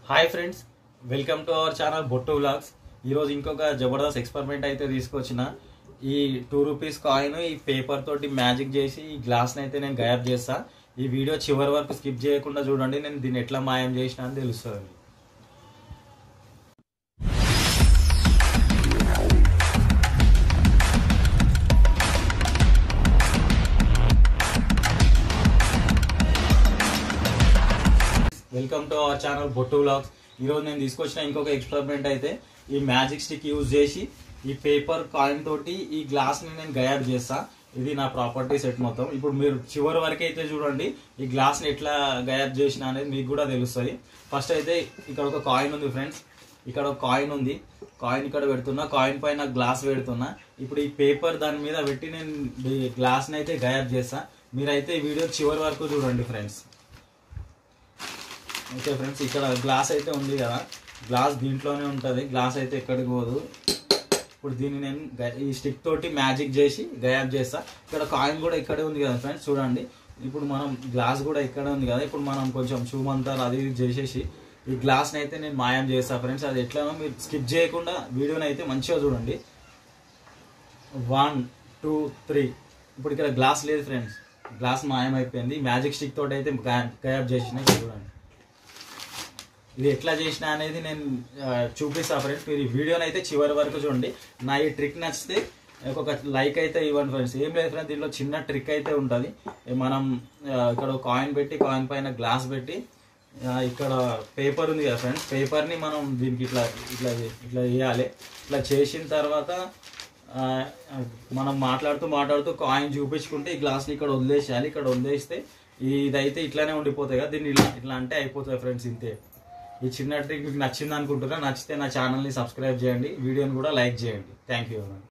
hi friends welcome to our channel Bottu vlogs ఈరోజు ఇంకొక జబర్దస్త్ ఎక్స్పెరిమెంట్ అయితే తీసుకొచ్చిన ఈ టూ రూపీస్ కాయిన్ ఈ పేపర్ తోటి మ్యాజిక్ చేసి ఈ గ్లాస్ని అయితే నేను గయాబ్ చేస్తా ఈ వీడియో చివరి వరకు స్కిప్ చేయకుండా చూడండి నేను దీన్ని ఎట్లా మాయం చేసిన అని తెలుస్తుంది welcome to our channel Bottu vlogs ఈరోజు నేను తీసుకొచ్చిన ఇంకొక ఎక్స్పెరిమెంట్ అయితే ఈ మ్యాజిక్ స్టిక్ యూజ్ చేసి ఈ పేపర్ కాయిన్ తోటి ఈ గ్లాస్ ని నేను గయాబ్ చేస్తా ఇది నా ప్రాపర్టీ సెట్ మొత్తం ఇప్పుడు మీరు చివరి వరకు అయితే చూడండి ఈ గ్లాస్ ని ఎట్లా గయాబ్ చేసిన అనేది మీకు కూడా తెలుస్తుంది ఫస్ట్ అయితే ఇక్కడ ఒక కాయిన్ ఉంది ఫ్రెండ్స్ ఇక్కడ ఒక కాయిన్ ఉంది కాయిన్ ఇక్కడ పెడుతున్నా కాయిన్ పైన గ్లాస్ పెడుతున్నా ఇప్పుడు ఈ పేపర్ దాని మీద పెట్టి నేను ఈ గ్లాస్ ని అయితే గయాబ్ చేస్తా మీరైతే ఈ వీడియో చివరి వరకు చూడండి ఫ్రెండ్స్ ఓకే ఫ్రెండ్స్ ఇక్కడ గ్లాస్ అయితే ఉంది కదా గ్లాస్ దీంట్లోనే ఉంటుంది గ్లాస్ అయితే ఎక్కడికి పోదు ఇప్పుడు దీన్ని నేను గ- ఈ స్టిక్ తోటి మ్యాజిక్ చేసి గయాబ్ చేస్తా ఇక్కడ కాయిన్ కూడా ఇక్కడే ఉంది కదా ఫ్రెండ్స్ చూడండి ఇప్పుడు మనం గ్లాస్ కూడా ఇక్కడే ఉంది కదా ఇప్పుడు మనం కొంచెం షూమంతారు అది ఇది చేసేసి ఈ గ్లాస్ని అయితే నేను మాయం చేస్తా ఫ్రెండ్స్ అది ఎట్లానో మీరు స్కిప్ చేయకుండా వీడియోని అయితే మంచిగా చూడండి వన్ టూ త్రీ ఇప్పుడు ఇక్కడ గ్లాస్ లేదు ఫ్రెండ్స్ గ్లాస్ మాయం అయిపోయింది మ్యాజిక్ స్టిక్ తోటి అయితే గయా- గయాబ్ చేసిన ఇక్కడ చూడండి ఇది ఎట్లా చేసిన అనేది నేను ఆ, చూపిస్తా ఫ్రెండ్స్ మీరు ఈ వీడియోని అయితే చివరి వరకు చూడండి నా ఈ ట్రిక్ నచ్చితే ఒక లైక్ అయితే ఇవ్వండి ఫ్రెండ్స్ ఏం లేదు ఫ్రెండ్స్ దీంట్లో చిన్న ట్రిక్ అయితే ఉంటుంది మనం ఆ, ఇక్కడ కాయిన్ పెట్టి కాయిన్ పైన గ్లాస్ పెట్టి ఆ, ఇక్కడ పేపర్ ఉంది కదా ఫ్రెండ్స్ పేపర్ని మనం దీనికి ఇట్లా ఇట్లా ఇట్లా చేయాలి ఇట్లా చేసిన తర్వాత ఆ, మనం మాట్లాడుతూ మాట్లాడుతూ కాయిన్ చూపించుకుంటే ఈ గ్లాస్ని ఇక్కడ వదిలేసేయాలి ఇక్కడ వదిలేస్తే ఇదైతే ఇట్లానే ఉండిపోతాయి కదా దీన్ని ఇలా ఇట్లా అంటే అయిపోతుంది ఫ్రెండ్స్ ఇంతే ఈ చిన్న ట్రిక్ మీకు నచ్చింది అనుకుంటున్నా నచ్చితే నా ఛానల్ని సబ్స్క్రైబ్ చేయండి వీడియోని కూడా లైక్ చేయండి థ్యాంక్ యూ